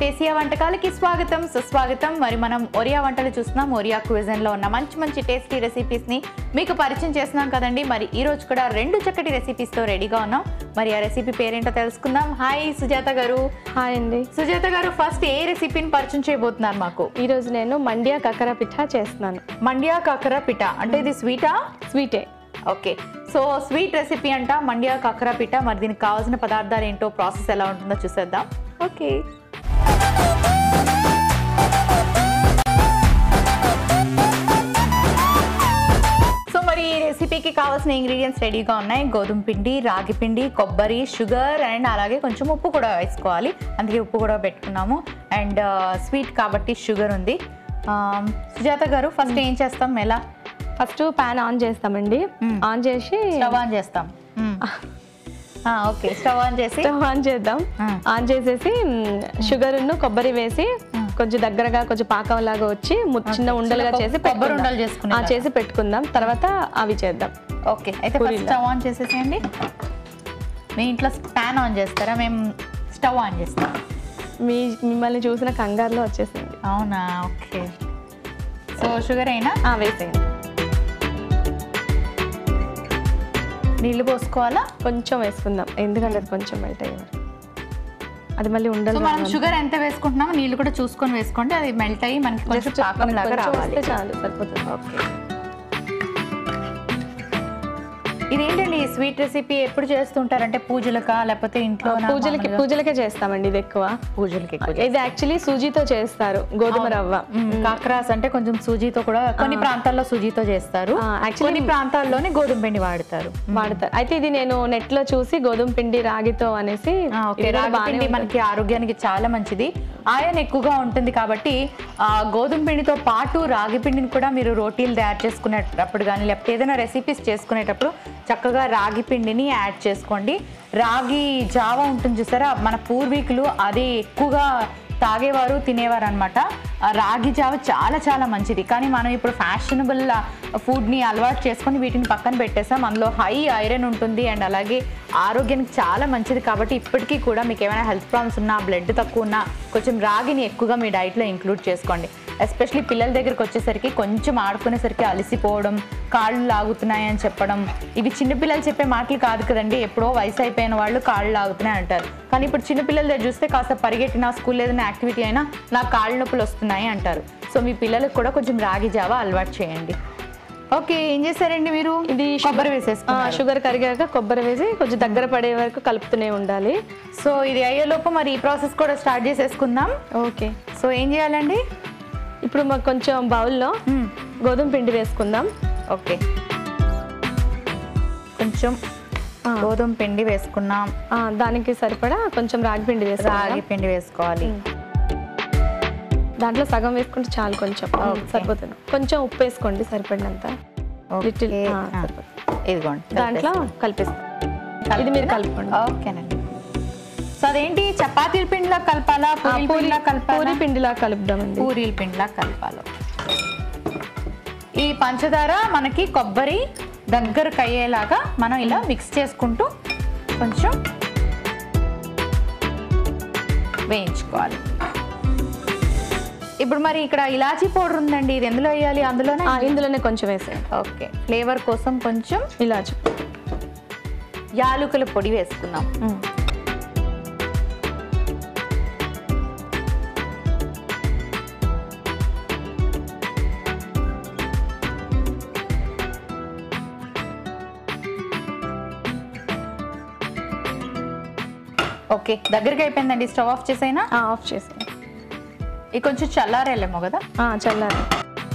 దేశీయ వంటకాలకి స్వాగతం సుస్వాగతం మరి మనం ఒరియా వంటలు చూస్తున్నాం ఒరియా క్విజన్ లో ఉన్న మంచి మంచి టేస్టీ రెసిపీస్ ని మీకు పరిచయం చేస్తున్నాం కదండి మరి ఈ రోజు కూడా రెండు చక్కటి రెసిపీస్ తో రెడీగా ఉన్నాం మరి ఆ రెసిపీ పేరేంటో తెలుసుకుందాం హాయ్ సుజాత గారు హాయ్ అండి సుజాత గారు ఫస్ట్ ఏ రెసిపీని పరిచయం చేయబోతున్నారు మాకు ఈరోజు నేను మండ్యా కకర పిఠా చేస్తున్నాను మండ్యా కాకర పిఠ అంటే ఇది స్వీటా స్వీటే ఓకే సో స్వీట్ రెసిపీ అంట మండ్యా కాకర పిఠ మరి దీనికి కావాల్సిన పదార్థాలు ఏంటో ప్రాసెస్ ఎలా ఉంటుందో చూసేద్దాం ఓకే సో మరి ఈ రెసిపీకి కావాల్సిన ఇంగ్రీడియంట్స్ రెడీగా ఉన్నాయి గోధుమ పిండి రాగి పిండి కొబ్బరి షుగర్ అండ్ అలాగే కొంచెం ఉప్పు కూడా వేసుకోవాలి అందుకే ఉప్పు కూడా పెట్టుకున్నాము అండ్ స్వీట్ కాబట్టి షుగర్ ఉంది ఆ, సుజాత గారు ఫస్ట్ ఏం చేస్తాం ఎలా ఫస్ట్ ప్యాన్ ఆన్ చేస్తామండి మ్మ్. ఆన్ చేసి స్టవ్ ఆన్ చేస్తాం ఓకే స్టవ్ ఆన్ చేసి స్టవ్ ఆన్ చేద్దాం మ్మ్. ఆన్ చేసేసి షుగర్ కొబ్బరి వేసి కొంచెం దగ్గరగా కొంచెం పాకం లాగా వచ్చి ము- చిన్న ఉండలుగా చిన్న చేసి కొబ్బరి పెట్టుకుందాం. ఉండలు చేసుకునే ఆ, లాగా. చేసి పెట్టుకుందాం తర్వాత అవి చేద్దాం ఓకే అయితే ఫస్ట్ పూరీలా. స్టవ్ ఆన్ చేసేసేయండి మీ ఇంట్లో ప్యాన్ ఆన్ చేస్తారా మేము స్టవ్ ఆన్ చేస్తాం మీ మిమ్మల్ని చూసిన కంగారులో వచ్చేసింది అవునా ఓకే సో షుగర్ అయినా ఆ, వేసేయండి నీళ్ళు పోసుకోవాలా కొంచెం వేసుకుందాం ఎందుకంటే అది కొంచెం మెల్ట్ అయ్యేవారు అది మళ్ళీ సో ఉండలు మనం షుగర్ ఎంత వేసుకుంటున్నామో నీళ్ళు కూడా చూసుకొని వేసుకోండి అది మెల్ట్ అయ్యి మనకి కొంచెం జస్ట్ పాకం లాగా రావాలి వస్తే చాలు సరిపోతుంది ఓకే ఇదేంటండి స్వీట్ రెసిపీ ఎప్పుడు చేస్తుంటారంటే పూజలకా లేకపోతే ఇంట్లో పూజలకి పూజలకే చేస్తామండి ఇది ఎక్కువ పూజలకి ఎక్కువ ఇది యాక్చువల్లీ సూజీతో చేస్తారు గోధుమ రవ్వ కాకరాస్ అంటే కొంచెం సూజీతో కూడా కొన్ని ప్రాంతాల్లో సూజీతో చేస్తారు ఆ, actually- కొన్ని ప్రాంతాల్లోనే గోధుమ పిండి వాడతారు వాడతారు అయితే ఇది నేను నెట్ లో చూసి గోధుమ పిండి రాగితో అనేసి ఆ, ఓకే ఇది కూడా రాగి బాగానే పిండి ఉంటుంది. మనకి ఆరోగ్యానికి చాలా మంచిది ఆయన్ ఎక్కువగా ఉంటుంది కాబట్టి ఆ, గోధుమ పిండితో పాటు రాగి పిండిని కూడా మీరు రోటీలు తయారు చేసుకునేటప్పుడు కానీ లేకపోతే ఏదైనా రెసిపీస్ చేసుకునేటప్పుడు చక్కగా రాగి పిండిని యాడ్ చేసుకోండి రాగి జావ ఉంటుంది చూసారా మన పూర్వీకులు అది ఎక్కువగా తాగేవారు తినేవారు అనమాట రాగి జావ చాలా చాలా మంచిది కానీ మనం ఇప్పుడు ఫ్యాషనబుల్ ఫుడ్ని అలవాటు చేసుకొని వీటిని పక్కన పెట్టేసాం అందులో హై ఐరన్ ఉంటుంది అండ్ అలాగే ఆరోగ్యానికి చాలా మంచిది కాబట్టి ఇప్పటికీ కూడా మీకు ఏమైనా హెల్త్ ప్రాబ్లమ్స్ ఉన్నా బ్లడ్ తక్కువ ఉన్నా కొంచెం రాగిని ఎక్కువగా మీ డైట్లో ఇంక్లూడ్ చేసుకోండి ఎస్పెషలీ పిల్లల దగ్గరికి వచ్చేసరికి కొంచెం ఆడుకునేసరికి అలసిపోవడం కాళ్ళు లాగుతున్నాయి అని చెప్పడం ఇవి చిన్నపిల్లలు చెప్పే మాటలు కాదు కదండి ఎప్పుడో వయసు అయిపోయిన వాళ్ళు కాళ్ళు లాగుతున్నాయి అంటారు కానీ ఇప్పుడు చిన్నపిల్లల దగ్గర చూస్తే కాస్త పరిగెట్టినా స్కూల్ ఏదైనా యాక్టివిటీ అయినా నాకు కాళ్ళు నొప్పులు వస్తున్నాయి అంటారు సో మీ పిల్లలకు కూడా కొంచెం రాగి జావా అలవాటు చేయండి ఓకే ఏం చేశారండి మీరు ఇది కొబ్బరి ఆ, వేసేసుకున్నారు షుగర్ కరిగాక కొబ్బరి వేసి కొంచెం దగ్గర పడే వరకు కలుపుతూనే ఉండాలి సో ఇది అయ్యేలోపు మరి ఈ ప్రాసెస్ కూడా స్టార్ట్ చేసేసుకుందాం ఓకే సో ఏం చేయాలండి ఇప్పుడు మాకు కొంచెం బౌల్లో మ్మ్. గోధుమ పిండి వేసుకుందాం ఓకే కొంచెం ఆ. గోధుమ పిండి వేసుకున్నాం ఆ, దానికి సరిపడా కొంచెం రాగి పిండి వేసుకుందాం రాగి పిండి వేసుకోవాలి దాంట్లో సగం వేసుకుంటే చాలు కొంచెం Okay. సరిపోతుంది కొంచెం ఉప్పు వేసుకోండి సరిపడినంత లిటిల్ ఓకే. ఆ, ఆ. సరిపోతుంది. ఇదిగోండి దాంట్లో కలిపేస్తాం ఇది మీరు కలుపుకోండి ఓకేనండి సో అదేంటి చపాతీల పిండిలా కలపాలా ఆ, పూరీ పూరి పిండిలా కలపాలా పూరి పిండిలా కలుపుదామండి పూరీల పిండిలా కలపాలి ఈ పంచదార మనకి కొబ్బరి దగ్గరకు అయ్యేలాగా మనం ఇలా మిక్స్ చేసుకుంటూ కొంచెం వేయించుకోవాలి ఇప్పుడు మరి ఇక్కడ ఇలాచీ పౌడర్ ఉందండి ఇది ఎందులో వేయాలి అందులోనే ఆ, ఇందులోనే కొంచెం వేసేయండి ఓకే ఫ్లేవర్ కోసం కొంచెం ఇలాచి యాలుకల పొడి వేసుకుందాం మ్మ్. ఓకే దగ్గరికి అయిపోయిందండి స్టవ్ ఆఫ్ చేసైనా ఆ, ఆఫ్ చేసేయండి ఇది కొంచెం చల్లారేలేమో కదా ఆ, చల్లారి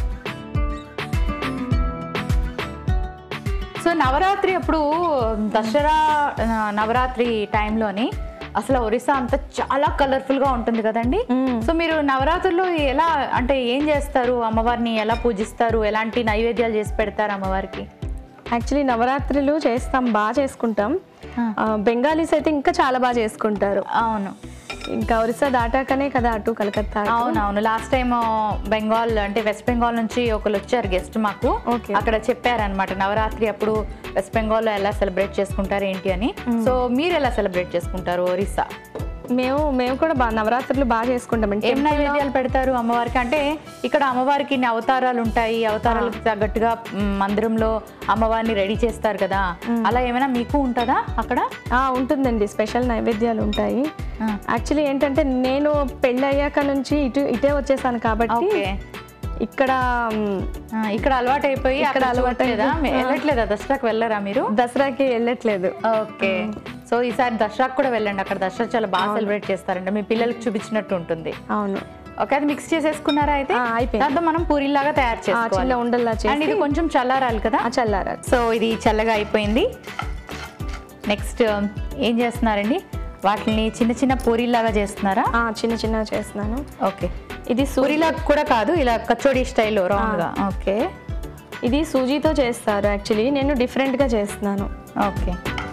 సో నవరాత్రి అప్పుడు దసరా ఆ, నవరాత్రి టైంలోని అసలు ఒరిస్సా అంతా చాలా కలర్ఫుల్ గా ఉంటుంది కదండి మ్మ్. సో మీరు నవరాత్రుల్లో ఎలా అంటే ఏం చేస్తారు అమ్మవారిని ఎలా పూజిస్తారు ఎలాంటి నైవేద్యాలు చేసి పెడతారు అమ్మవారికి యాక్చువల్లీ నవరాత్రులు చేస్తాం బాగా చేసుకుంటాం ఆ. ఆ, బెంగాలీస్ అయితే ఇంకా చాలా బాగా చేసుకుంటారు అవును ఇంకా ఒరిస్సా దాటాకనే కదా అటు కలకత్తా అటు. అవునవును లాస్ట్ టైం బెంగాల్ అంటే వెస్ట్ బెంగాల్ నుంచి ఒకరు వచ్చారు గెస్ట్ మాకు Okay. అక్కడ చెప్పారనమాట నవరాత్రి అప్పుడు వెస్ట్ బెంగాల్లో ఎలా సెలబ్రేట్ చేసుకుంటారు ఏంటి అని సో మీరు ఎలా సెలబ్రేట్ చేసుకుంటారు ఒరిస్సా మేము మేము కూడా బాగా నవరాత్రులు బాగా చేసుకుంటామండి ఏం నైవేద్యాలు పెడతారు అమ్మవారికి అంటే ఇక్కడ అమ్మవారికి ఇన్ని అవతారాలు ఉంటాయి అవతారాలకు తగ్గట్టుగా మ్, మందిరంలో అమ్మవారిని రెడీ చేస్తారు కదా అలా ఏమైనా మీకు ఉంటుందా అక్కడ ఆ, ఉంటుందండి స్పెషల్ నైవేద్యాలు ఉంటాయి ఆ. యాక్చువల్లీ ఏంటంటే నేను పెళ్ళి అయ్యాక నుంచి ఇటు ఇటే వచ్చేసాను కాబట్టి ఓకే ఇక్కడ మ్, ఆ, ఇక్కడ అలవాటు అయిపోయి ఇక్కడ అక్కడ అలవాటు అలవాట్లేదా వెళ్ళట్లేదా దసరాకు వెళ్ళరా మీరు దసరాకి వెళ్ళట్లేదు ఓకే సో ఈసారి దసరాకు కూడా వెళ్ళండి అక్కడ దసరా చాలా బాగా సెలబ్రేట్ చేస్తారంట మీ పిల్లలకి చూపించినట్టు ఉంటుంది అవును ఓకే అది మిక్స్ చేసేసుకున్నారా అయితే ఆ, అయిపోయింది. దాంతో మనం పూరిలాగా తయారు ఆ, చిన్న చేసుకోవాలి ఉండల్లా అండ్ ఇది చేసి కొంచెం చల్లారాలి కదా ఆ, చల్లారాలి సో ఇది చల్లగా అయిపోయింది నెక్స్ట్ ఏం చేస్తున్నారండి వాటిని చిన్న చిన్న పూరీలాగా చేస్తున్నారా ఆ, చిన్న చిన్నగా చేస్తున్నాను ఓకే ఇది సూ పూరీలా కూడా కాదు ఇలా కచోడీ స్టైల్ రౌండ్ గా ఓకే ఇది సూజీతో చేస్తారు యాక్చువల్లీ నేను డిఫరెంట్గా చేస్తున్నాను ఓకే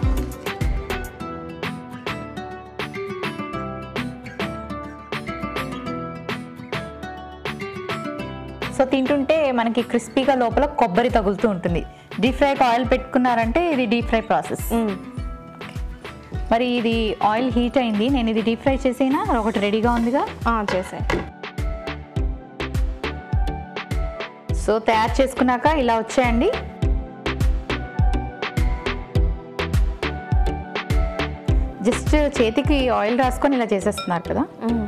సో తింటుంటే మనకి క్రిస్పీగా లోపల కొబ్బరి తగులుతూ ఉంటుంది డీప్ ఫ్రైకి ఆయిల్ పెట్టుకున్నారంటే ఇది డీప్ ఫ్రై ప్రాసెస్ మ్, మరి ఇది ఆయిల్ హీట్ అయింది నేను ఇది డీప్ ఫ్రై చేసేనా ఒకటి రెడీగా ఉందిగా ఆ, చేసాయి సో తయారు చేసుకున్నాక ఇలా వచ్చాయండి జస్ట్ చేతికి ఆయిల్ రాసుకొని ఇలా చేసేస్తున్నారు కదా మ్,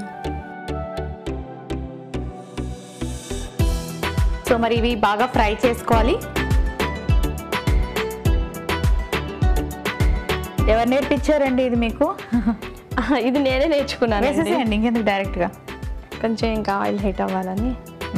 సో మరి ఇవి బాగా ఫ్రై చేసుకోవాలి ఎవరు నేర్పించారండి ఇది మీకు ఆ, ఇది నేనే నేర్చుకున్నాను వేసేసేయండి ఇంకెందుకు డైరెక్ట్గా కొంచెం ఇంకా ఆయిల్ హీట్ అవ్వాలని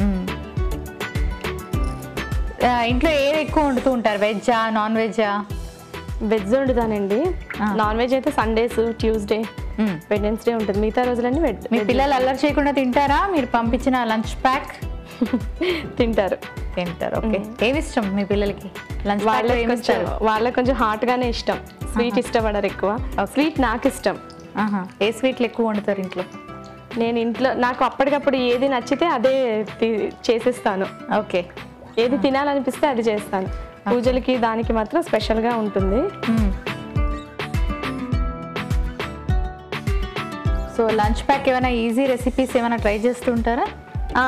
ఇంట్లో ఏది ఎక్కువ వండుతూ ఉంటారు వెజ్జా నాన్ వెజ్జా వెజ్ వండుతానండి ఆ. నాన్ వెజ్ అయితే సండేస్ ట్యూస్డే వెడ్నెస్డే ఉంటుంది మిగతా రోజులన్నీ వెజ్ మీ పిల్లలు అల్లరి చేయకుండా తింటారా మీరు పంపించిన లంచ్ ప్యాక్ తింటారు తింటారు ఓకే ఏమి ఇష్టం మీ పిల్లలకి లంచ్ ప్యాక్ వాళ్ళకి ఏమి కొంచెం ఇస్తారు వాళ్ళకి కొంచెం హాట్ గానే ఇష్టం స్వీట్ ఇష్టపడరు ఎక్కువ స్వీట్ నాకు ఇష్టం ఆహా. ఏ స్వీట్లు ఎక్కువ వండుతారు ఇంట్లో నేను ఇంట్లో నాకు అప్పటికప్పుడు ఏది నచ్చితే అదే తి- చేసిస్తాను ఓకే ఏది తినాలనిపిస్తే అది చేస్తాను పూజలకి దానికి మాత్రం స్పెషల్గా ఉంటుంది సో లంచ్ ప్యాక్ ఏమైనా ఈజీ రెసిపీస్ ఏమైనా ట్రై చేస్తుంటారా ఆ.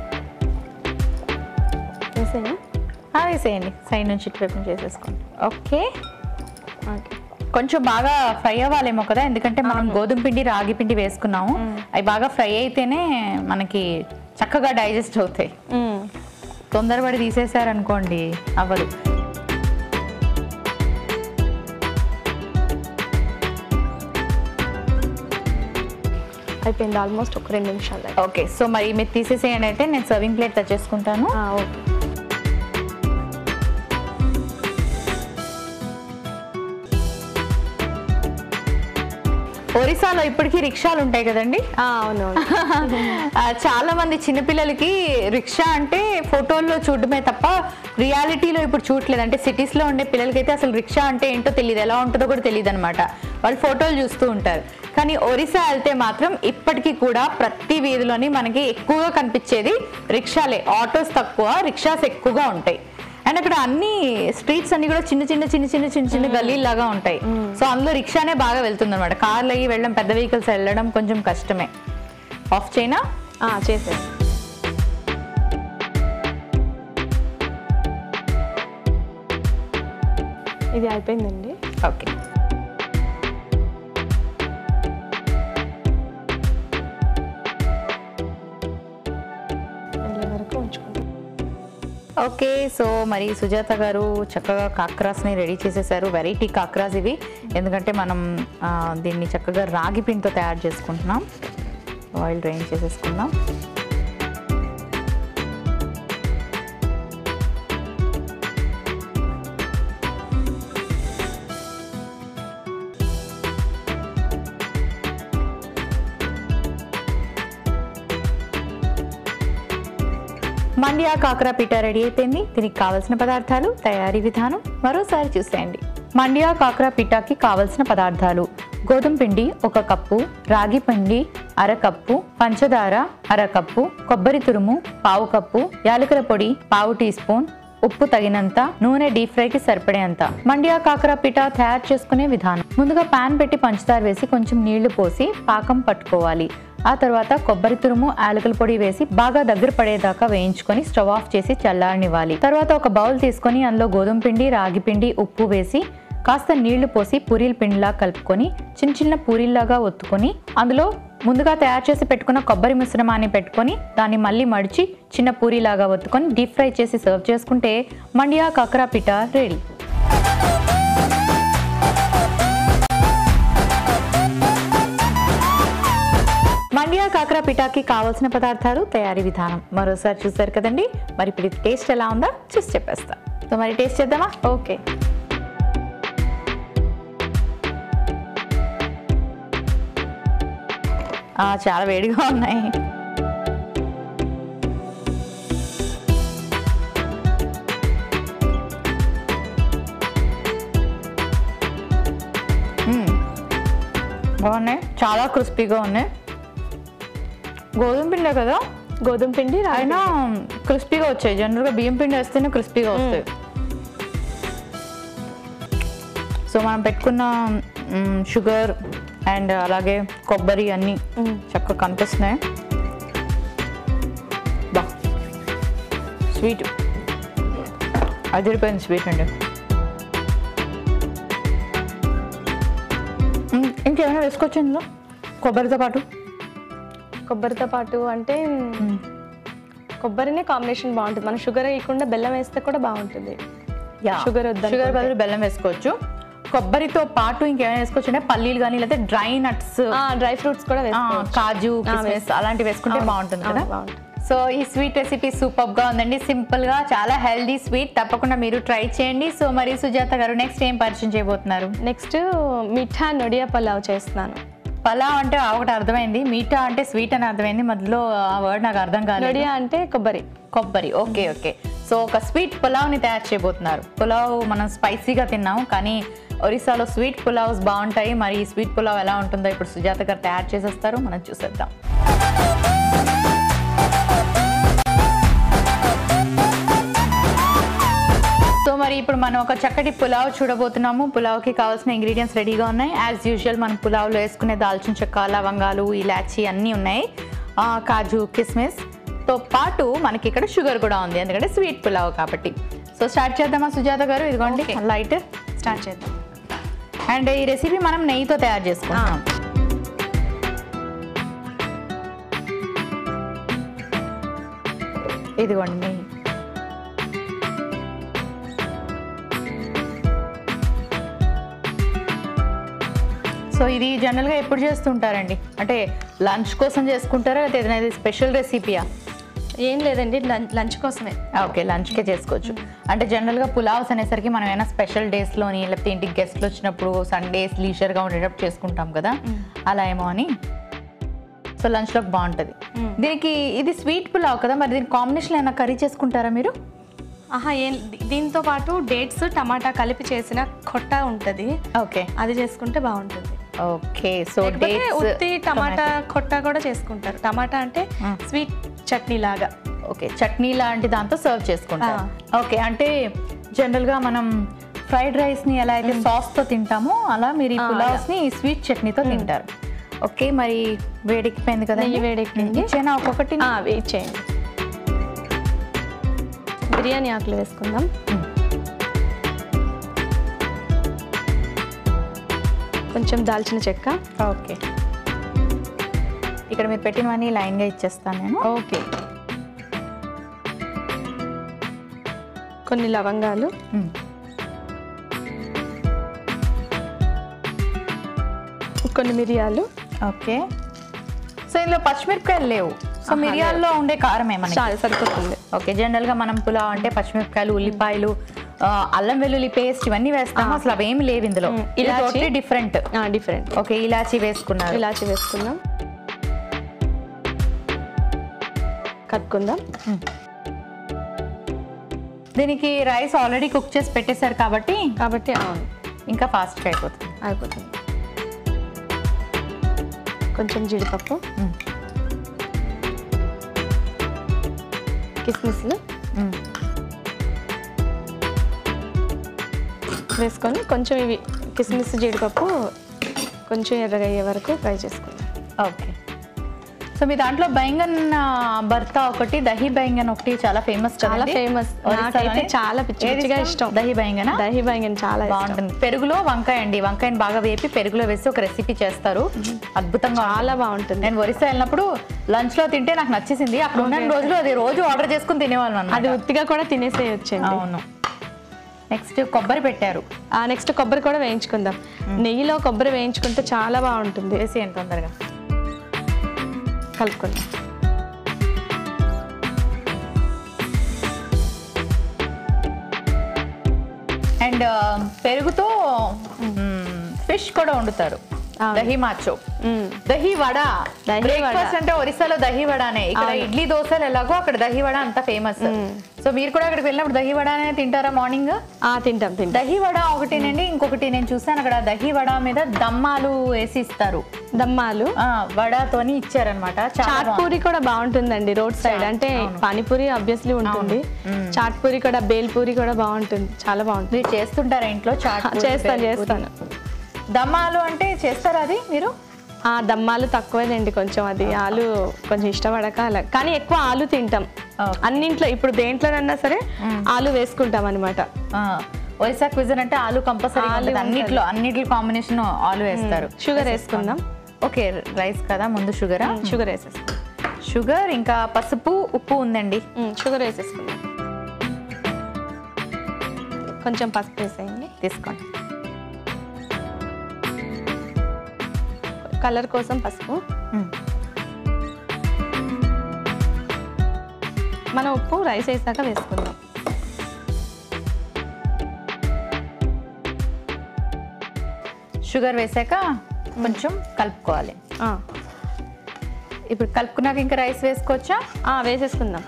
చేసేనా? ఆ, వేసేయండి సైడ్ నుంచి ఇటువైపు నుంచి చేసేసుకోండి ఓకే ఓకే కొంచెం బాగా ఫ్రై అవ్వాలేమో కదా ఎందుకంటే మనం గోధుమ పిండి రాగి పిండి వేసుకున్నాము అవి బాగా ఫ్రై అయితేనే మనకి చక్కగా డైజెస్ట్ అవుతాయి మ్మ్. తొందరపడి తీసేశారనుకోండి అవ్వదు అయిపోయింది ఆల్మోస్ట్ ఒక రెండు నిమిషాలు దాకా. ఓకే సో మరి మీరు తీసేసేయండి అంటే నేను సర్వింగ్ ప్లేట్ తెచ్చేసుకుంటాను ఆ, ఓకే ఒరిస్సాలో ఇప్పటికీ రిక్షాలు ఉంటాయి కదండి ఆ, అవునవును ఆ, చాలా మంది చిన్నపిల్లలకి రిక్షా అంటే ఫోటోల్లో చూడడమే తప్ప రియాలిటీలో ఇప్పుడు చూడట్లేదు అంటే cities లో ఉండే పిల్లలకైతే అసలు రిక్షా అంటే ఏంటో తెలియదు ఎలా ఉంటుందో కూడా తెలియదు అనమాట వాళ్ళు ఫోటోలు చూస్తూ ఉంటారు కానీ ఒరిస్సా వెళ్తే మాత్రం ఇప్పటికీ కూడా ప్రతి వీధిలోని మనకి ఎక్కువగా కనిపించేది రిక్షాలే ఆటోస్ తక్కువ రిక్షాస్ ఎక్కువగా ఉంటాయి అండ్ అక్కడ అన్ని స్ట్రీట్స్ అన్ని కూడా చిన్న చిన్న చిన్న చిన్న చిన్న చిన్న గల్లీలాగా ఉంటాయి సో అందులో రిక్షానే బాగా వెళ్తుంది అనమాట కార్లు అయ్యి వెళ్ళడం పెద్ద వెహికల్స్ వెళ్ళడం కొంచెం కష్టమే ఆఫ్ చైనా ఆ, చేసేది ఇది అయిపోయిందండి ఓకే వెళ్ళే వరకు ఉంచుకుంటాం ఓకే సో మరి సుజాత గారు చక్కగా కాక్రాస్ని రెడీ చేసేసారు వెరైటీ కాక్రాస్ ఇవి ఎందుకంటే మనం ఆ, దీన్ని చక్కగా రాగి పిండితో తయారు చేసుకుంటున్నాం ఆయిల్ డ్రైన్ చేసేసుకుందాం మండియా కాకర పిఠా రెడీ అయిపోయింది దీనికి కావలసిన పదార్థాలు తయారీ విధానం మరోసారి చూసేయండి మండియా కాకర పిఠాకి కావలసిన పదార్థాలు గోధుమ పిండి ఒక కప్పు రాగి పిండి అర కప్పు పంచదార అర కప్పు కొబ్బరి తురుము పావు కప్పు యాలకుల పొడి పావు టీ స్పూన్ ఉప్పు తగినంత నూనె డీప్ ఫ్రైకి సరిపడేంత మండియా కాకర పిఠ తయారు చేసుకునే విధానం ముందుగా పాన్ పెట్టి పంచదార వేసి కొంచెం నీళ్లు పోసి పాకం పట్టుకోవాలి ఆ తర్వాత కొబ్బరి తురుము యాలకుల పొడి వేసి బాగా దగ్గర పడేదాకా వేయించుకొని స్టవ్ ఆఫ్ చేసి చల్లారనివ్వాలి తర్వాత ఒక బౌల్ తీసుకొని అందులో గోధుమ పిండి రాగి పిండి ఉప్పు వేసి కాస్త నీళ్లు పోసి పూరీల పిండిలా కలుపుకొని చిన్న చిన్న పూరీల్లాగా ఒత్తుకొని అందులో ముందుగా తయారు చేసి పెట్టుకున్న కొబ్బరి మిశ్రమాన్ని పెట్టుకొని దాన్ని మళ్ళీ మడిచి చిన్న పూరీలాగా ఒత్తుకొని డీప్ ఫ్రై చేసి సర్వ్ చేసుకుంటే మండియా కక్రా పిఠా రెడీ మండియా కాకరా పిఠాకి కావాల్సిన పదార్థాలు తయారీ విధానం మరోసారి చూసారు కదండి మరి ఇప్పుడు ఇది టేస్ట్ ఎలా ఉందో చూసి చెప్పేస్తా సో మరి టేస్ట్ చేద్దామా ఓకే ఆ, చాలా వేడిగా ఉన్నాయి మ్మ్. బాగున్నాయి చాలా క్రిస్పీగా ఉన్నాయి గోధుమ పిండే కదా గోధుమ పిండి రాగి అయినా క్రిస్పీగా వచ్చాయి జనరల్గా బియ్యం పిండి వేస్తేనే క్రిస్పీగా వస్తాయి సో మనం పెట్టుకున్న మ్, షుగర్ అండ్ అలాగే కొబ్బరి అన్నీ మ్మ్. చక్కగా కనిపిస్తున్నాయి బా స్వీట్ అదిరిపోయింది స్వీట్ అండి మ్, ఇంకేమైనా వేసుకోవచ్చు ఇందులో కొబ్బరితో పాటు కొబ్బరితో పాటు అంటే మ్, కొబ్బరినే కాంబినేషన్ బాగుంటుంది మనం షుగర్ వేయకుండా బెల్లం వేస్తే కూడా బాగుంటుంది యా. షుగర్ వద్దనుకుంటే. షుగర్ బదులు బెల్లం వేసుకోవచ్చు కొబ్బరితో పాటు ఇంకేమైనా వేసుకోవచ్చు అంటే పల్లీలు కానీ లేదా డ్రై నట్స్ డ్రై ఫ్రూట్స్ కూడా వేసుకోవచ్చు కాజు ఆ, కిస్మిస్ అలాంటివి వేసుకుంటే అవును, బాగుంటుంది అవును, కదా బాగుంటుంది. సో ఈ స్వీట్ రెసిపీ సూపర్ గా ఉందండి సింపుల్ గా చాలా హెల్దీ స్వీట్ తప్పకుండా మీరు ట్రై చేయండి సో మరి సుజాత గారు నెక్స్ట్ ఏం పరిచయం చేయబోతున్నారు నెక్స్ట్ మిఠా నొడియా పలావ్ చేస్తున్నాను పలావ్ అంటే ఆ ఒకటి అర్థమైంది మీఠా అంటే స్వీట్ అని అర్థమైంది మధ్యలో ఆ వర్డ్ నాకు అర్థం కాలేదు నొడియా అంటే కొబ్బరి కొబ్బరి ఓకే ఓకే సో ఒక స్వీట్ పులావ్ని తయారు చేయబోతున్నారు పులావ్ మనం స్పైసీగా తిన్నాం కానీ ఒరిస్సాలో స్వీట్ పులావ్స్ బాగుంటాయి మరి ఈ స్వీట్ పులావ్ ఎలా ఉంటుందో ఇప్పుడు సుజాత గారు తయారు చేసేస్తారు మనం చూసేద్దాం సో మరి ఇప్పుడు మనం ఒక చక్కటి పులావ్ చూడబోతున్నాము పులావ్కి కావాల్సిన ఇంగ్రీడియంట్స్ రెడీగా ఉన్నాయి యాజ్ యూజువల్ మనం పులావ్లో వేసుకునే దాల్చిన చెక్క లవంగాలు ఇలాచి అన్నీ ఉన్నాయి ఆ, కాజు కిస్మిస్ తో పాటు మనకి ఇక్కడ షుగర్ కూడా ఉంది ఎందుకంటే స్వీట్ పులావ్ కాబట్టి సో స్టార్ట్ చేద్దామా సుజాత గారు ఇదిగోండి Okay. లైట్ స్టార్ట్ చేద్దాం అండ్ ఈ రెసిపీ మనం నెయ్యితో తయారు చేసుకుంటాం ఇదిగోండి నెయ్యి సో ఇది జనరల్గా ఎప్పుడు చేస్తుంటారండి అంటే లంచ్ కోసం చేసుకుంటారా లేదా ఏదైనా స్పెషల్ రెసిపీయా ఏం లేదండి లం- లంచ్ కోసమే ఓకే లంచ్కే చేసుకోవచ్చు అంటే జనరల్గా పులావ్స్ అనేసరికి మనం ఏమైనా స్పెషల్ డేస్లోని లేకపోతే ఇంటికి గెస్ట్లు వచ్చినప్పుడు సండేస్ లీజర్గా ఉండేటప్పుడు చేసుకుంటాం కదా అలా ఏమో అని సో లంచ్లోకి బాగుంటుంది మ్మ్. దీనికి ఇది స్వీట్ పులావ్ కదా మరి దీని కాంబినేషన్ ఏమైనా కర్రీ చేసుకుంటారా మీరు ఆహా ఏం దీ- దీంతో పాటు డేట్స్ టమాటా కలిపి చేసిన కొట్ట ఉంటుంది ఓకే అది చేసుకుంటే బాగుంటుంది ఓకే సో లేకపోతే ఉత్తి టమాటా కొట్ట కూడా చేసుకుంటారు టమాటా అంటే మ్మ్. స్వీట్ చట్నీ లాగా ఓకే చట్నీ లాంటి దాంతో సర్వ్ చేసుకుంటాం ఓకే అంటే జనరల్గా మనం ఫ్రైడ్ రైస్ని ఎలా అయితే సాస్తో తింటామో అలా మీరు ఈ ఆ, పులావ్స్ని స్వీట్ చట్నీతో తింటారు ఓకే మరి వేడెక్కిపోయింది కదా నెయ్యి వేడెక్కింది. ఇచ్చేనా ఒక్కొక్కటి ఆ, అవి ఇచ్చేయండి బిర్యానీ ఆకులు వేసుకుందాం కొంచెం దాల్చిన చెక్క ఓకే ఇక్కడ మీరు పెట్టినవన్నీ లైన్గా ఇచ్చేస్తాను నేను ఓకే కొన్ని లవంగాలు మ్మ్. కొన్ని మిరియాలు ఓకే సో ఇందులో పచ్చిమిరపకాయలు లేవు సో ఆహా, మిరియాల్లో ఉండే కారమే మనకి చాలా సరిపోతుంది ఓకే జనరల్గా మనం పులావ్ అంటే పచ్చిమిరపకాయలు ఉల్లిపాయలు ఆ, అల్లం వెల్లుల్లి పేస్ట్ ఇవన్నీ వేస్తాము అసలు అవేమి లేవు ఇందులో మ్మ్. ఇలాచి ఇలాచి. డిఫరెంట్ డిఫరెంట్ ఓకే ఇలాచి వేసుకున్నారు ఇలాచి వేసుకుందాం కలుపుకుందాం మ్మ్. దీనికి రైస్ ఆల్రెడీ కుక్ చేసి పెట్టేశారు కాబట్టి కాబట్టి అవును ఇంకా ఫాస్ట్గా అయిపోతుంది అయిపోతుంది కొంచెం జీడిపప్పు మ్మ్. కిస్మిస్లు మ్మ్. వేసుకొని కొంచెం ఇవి కిస్మిస్ జీడిపప్పు కొంచెం ఎర్రగా అయ్యే వరకు ఫ్రై చేసుకుందాం ఓకే సో మీ దాంట్లో బైంగన్ భర్త ఒకటి దహి బైంగన్ ఒకటి చాలా ఫేమస్ చాలా ఫేమస్ నాకైతే చాలా పిచ్చి పిచ్చిగా ఇష్టం దహి బైంగనా దహి బైంగన్ చాలా ఇష్టం బాగుంటుంది పెరుగులో వంకాయ అండి వంకాయని బాగా వేపి పెరుగులో వేసి ఒక రెసిపీ చేస్తారు అద్భుతంగా చాలా బాగుంటుంది నేను ఒరిస్సా వెళ్ళినప్పుడు లంచ్ లో తింటే నాకు నచ్చేసింది అక్కడ ఉన్న రోజులు అది రోజు ఆర్డర్ చేసుకుని తినేవాళ్ళం అన్నమాట. అది ఉత్తిగా కూడా తినేసేయొచ్చండి అవును నెక్స్ట్ కొబ్బరి పెట్టారు నెక్స్ట్ కొబ్బరి కూడా వేయించుకుందాం నెయ్యిలో కొబ్బరి వేయించుకుంటే చాలా బాగుంటుంది వేసేయండి తొందరగా కలుపుకుందాం అండ్ పెరుగుతో ఫిష్ కూడా వండుతారు అవును. దహి మాచో మ్మ్. దహి వడ దహి వడ. బ్రేక్ఫాస్ట్ అంటే ఒరిస్సాలో దహి వడానే ఇక్కడ ఇడ్లీ దోశలు ఎలాగో అక్కడ దహి వడ అంత ఫేమస్ సో మీరు కూడా అక్కడికి వెళ్ళినప్పుడు దహి వడానే తింటారా మార్నింగ్ ఆ, తింటాం తింటాం దహి వడ ఒకటేనండి ఇంకొకటి నేను చూసాను అక్కడ దహి వడ మీద దమ్మాలు వేసి ఇస్తారు దమ్మాలు ఆ, వడతోని ఇచ్చారనమాట చాలా చాట్ పూరి కూడా బాగుంటుందండి రోడ్ సైడ్ అంటే పానీపూరి ఆబ్వియస్లీ ఉంటుంది చాట్ పూరి కూడా బేల్ పూరి కూడా బాగుంటుంది చాలా బాగుంటుంది మీరు చేస్తుంటారా ఇంట్లో చాట్ పూరి, చేస్తాను బేల్ పూరి? చేస్తాను దమ్మాలు అంటే చేస్తారా అది మీరు ఆ దమ్మాలు తక్కువేనండి కొంచెం అది ఆలు కొంచెం ఇష్టపడక అలా కానీ ఎక్కువ ఆలు తింటాం Okay. అన్నింట్లో ఇప్పుడు దేంట్లోనన్నా సరే ఆలు వేసుకుంటాం అనమాట ఆ, ఒరిస్సా క్విజన్ అంటే ఆలు కంపల్సరీ ఆలు ఉంటుంది. అన్నిట్లో అన్నిట్లో కాంబినేషన్ ఆలు వేస్తారు షుగర్ వేసుకుందాం ఓకే రైస్ కదా ముందు షుగరా షుగర్ వేసేసుకుందాం షుగర్ ఇంకా పసుపు ఉప్పు ఉందండి ఉమ్, షుగర్ వేసేసుకుందాం కొంచెం పసుపు వేసేయండి తీసుకోండి కలర్ కోసం పసుపు మ్మ్. మన ఉప్పు రైస్ వేసాక వేసుకుందాం షుగర్ వేసాక కొంచెం కలుపుకోవాలి ఆ, ఇప్పుడు కలుపుకున్నాక ఇంకా రైస్ వేసుకోవచ్చా ఆ, వేసేసుకుందాం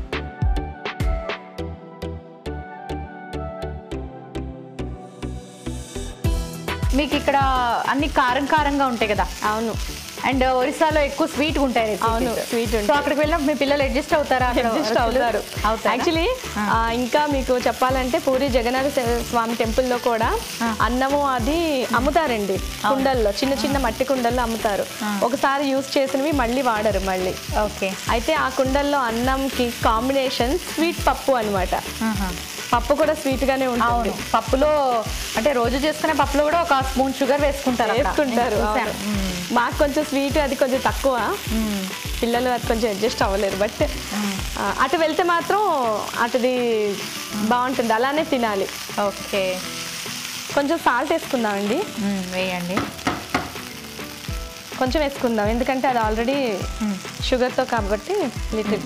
మీకు ఇక్కడ అన్ని కారం కారంగా ఉంటాయి కదా అవును అండ్ ఒరిస్సాలో ఎక్కువ స్వీట్ ఉంటాయి recipes. అవును, sweet ఉంటాయి. సో అక్కడికి వెళ్ళినప్పుడు మీ పిల్లలు అడ్జస్ట్ అవుతారా అక్కడ అడ్జస్ట్ అరకులు? అవుతారు అవుతారా? యాక్చువల్లీ ఇంకా మీకు చెప్పాలంటే పూరి జగన్నాథ స- స్వామి టెంపుల్లో కూడా అన్నము అది అమ్ముతారండి కుండల్లో చిన్న చిన్న మట్టి కుండల్లో అమ్ముతారు ఒకసారి యూస్ చేసినవి మళ్ళీ వాడరు మళ్ళీ ఓకే అయితే ఆ కుండల్లో అన్నంకి కాంబినేషన్ స్వీట్ పప్పు అన్నమాట ఆహా. పప్పు కూడా స్వీట్ గానే ఉంటుంది అవును పప్పులో అంటే రోజు చేసుకునే పప్పులో కూడా ఒక స్పూన్ షుగర్ వేసుకుంటారు అక్కడ. వేసుకుంటారు నేను అవును. చూశాను. మాకు కొంచెం స్వీట్ అది కొంచెం తక్కువ మ్మ్. పిల్లలు అది కొంచెం అడ్జస్ట్ అవ్వలేరు బట్ అటు వెళ్తే మాత్రం అటుది బాగుంటుంది అలానే తినాలి ఓకే కొంచెం సాల్ట్ వేసుకుందామండి మ్మ్, వేయండి కొంచెం వేసుకుందాం ఎందుకంటే అది ఆల్రెడీ మ్మ్. షుగర్తో కాబట్టి లిటిల్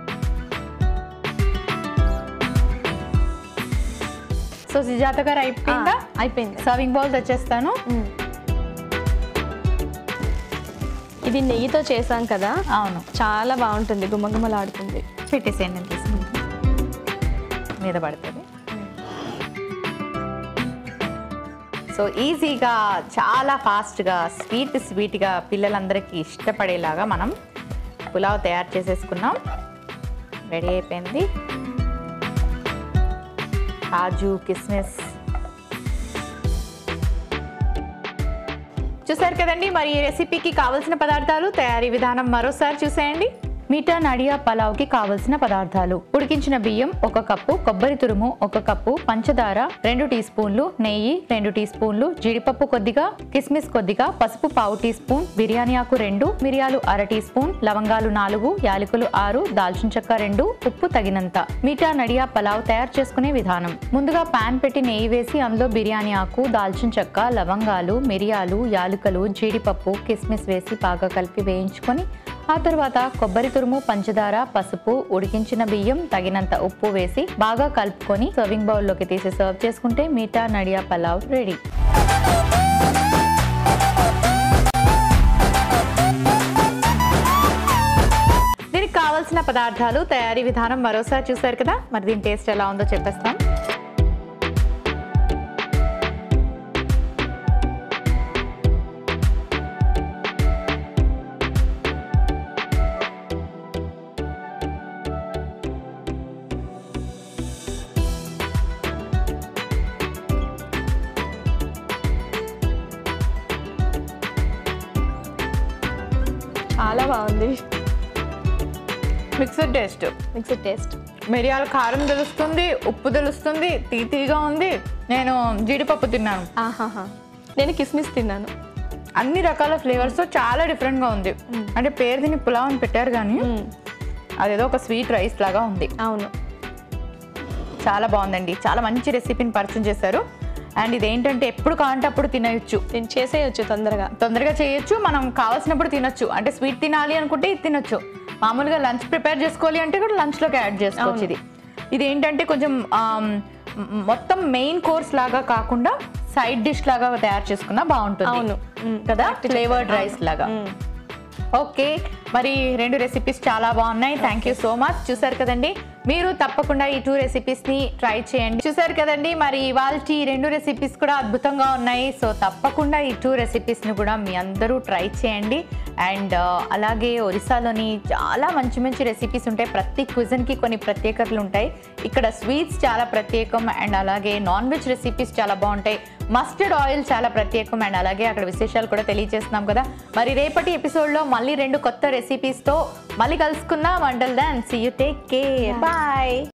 సో సుజాత గారు అయిపోయిందా అయిపోయింది సర్వింగ్ బౌల్ తెచ్చేస్తాను మ్మ్. ఇది నెయ్యితో చేసాం కదా అవును చాలా బాగుంటుంది గుమ్మగుమ్మలాడుతుంది పెట్టేసేయండి నేను తీసుకుంటాను మీద పడుతుంది సో ఈజీగా చాలా ఫాస్ట్గా స్వీట్ స్వీట్గా పిల్లలందరికీ ఇష్టపడేలాగా మనం పులావ్ తయారు చేసేసుకున్నాం రెడీ అయిపోయింది కాజు కిస్మిస్ చూసారు కదండి మరి ఈ రెసిపీకి కావలసిన పదార్థాలు తయారీ విధానం మరోసారి చూసేయండి మీఠా నడియా పలావ్కి కావలసిన పదార్థాలు ఉడికించిన బియ్యం ఒక కప్పు కొబ్బరి తురుము ఒక కప్పు పంచదార రెండు టీ స్పూన్లు నెయ్యి రెండు టీ స్పూన్లు జీడిపప్పు కొద్దిగా కిస్మిస్ కొద్దిగా పసుపు పావు టీ స్పూన్ బిర్యానీ ఆకు రెండు మిరియాలు అర టీ స్పూన్ లవంగాలు నాలుగు యాలకులు ఆరు దాల్చిన చెక్క రెండు ఉప్పు తగినంత మీఠా నడియా పలావ్ తయారు చేసుకునే విధానం ముందుగా పాన్ పెట్టి నెయ్యి వేసి అందులో బిర్యానీ ఆకు దాల్చిన చెక్క లవంగాలు మిరియాలు యాలుకలు జీడిపప్పు కిస్మిస్ వేసి బాగా కలిపి వేయించుకొని ఆ తర్వాత కొబ్బరి తురుము పంచదార పసుపు ఉడికించిన బియ్యం తగినంత ఉప్పు వేసి బాగా కలుపుకొని సర్వింగ్ బౌల్లోకి తీసి సర్వ్ చేసుకుంటే మీఠా నడియా పలావ్ రెడీ దీనికి కావాల్సిన పదార్థాలు తయారీ విధానం మరోసారి చూసారు కదా మరి దీని టేస్ట్ ఎలా ఉందో చెప్పేస్తాం చాలా బాగుంది మిక్స్డ్ టేస్ట్ మిక్స్డ్ టేస్ట్ మిరియాల కారం తెలుస్తుంది ఉప్పు తెలుస్తుంది తీతీగా ఉంది నేను జీడిపప్పు తిన్నాను ఆహాహా నేను కిస్మిస్ తిన్నాను అన్ని రకాల ఫ్లేవర్స్ చాలా డిఫరెంట్గా ఉంది అంటే పేరు దీన్ని పులావ్ అని పెట్టారు కానీ మ్మ్. అదేదో ఒక స్వీట్ రైస్ లాగా ఉంది అవును చాలా బాగుందండి చాలా మంచి రెసిపీని పరిచయం చేశారు అండ్ ఇదేంటంటే ఎప్పుడు కావాలంటే అప్పుడు తినవచ్చు నేను చేసేయచ్చు తొందరగా తొందరగా చేయొచ్చు మనం కావాల్సినప్పుడు తినొచ్చు అంటే స్వీట్ తినాలి అనుకుంటే ఇది తినొచ్చు మామూలుగా లంచ్ ప్రిపేర్ చేసుకోవాలి అంటే కూడా లంచ్లోకి యాడ్ చేసుకోవచ్చు ఇది ఇది ఏంటంటే కొంచెం ఆమ్, మ్, మొత్తం మెయిన్ కోర్స్ లాగా కాకుండా సైడ్ డిష్ లాగా తయారు చేసుకున్నా బాగుంటుంది అవును. మ్, కదా correct ఫ్లేవర్డ్ రైస్ లాగా మ్మ్. ఓకే మరి రెండు రెసిపీస్ చాలా బాగున్నాయి థ్యాంక్ యూ సో మచ్ చూసారు కదండి మీరు తప్పకుండా ఈ టూ రెసిపీస్ని ట్రై చేయండి చూసారు కదండి మరి ఇవాళ ఈ రెండు రెసిపీస్ కూడా అద్భుతంగా ఉన్నాయి సో తప్పకుండా ఈ టూ రెసిపీస్ని కూడా మీ అందరూ ట్రై చేయండి అండ్ అలాగే ఒరిస్సాలోని చాలా మంచి మంచి రెసిపీస్ ఉంటాయి ప్రతి క్విజన్కి కొన్ని ప్రత్యేకతలు ఉంటాయి ఇక్కడ స్వీట్స్ చాలా ప్రత్యేకం అండ్ అలాగే నాన్ వెజ్ రెసిపీస్ చాలా బాగుంటాయి మస్టర్డ్ ఆయిల్ చాలా ప్రత్యేకం అండ్ అలాగే అక్కడ విశేషాలు కూడా తెలియజేస్తున్నాం కదా మరి రేపటి ఎపిసోడ్లో మళ్ళీ రెండు కొత్త రెసిపీస్తో మళ్ళీ కలుసుకుందాం వంటల్ దాన్ see you take care bye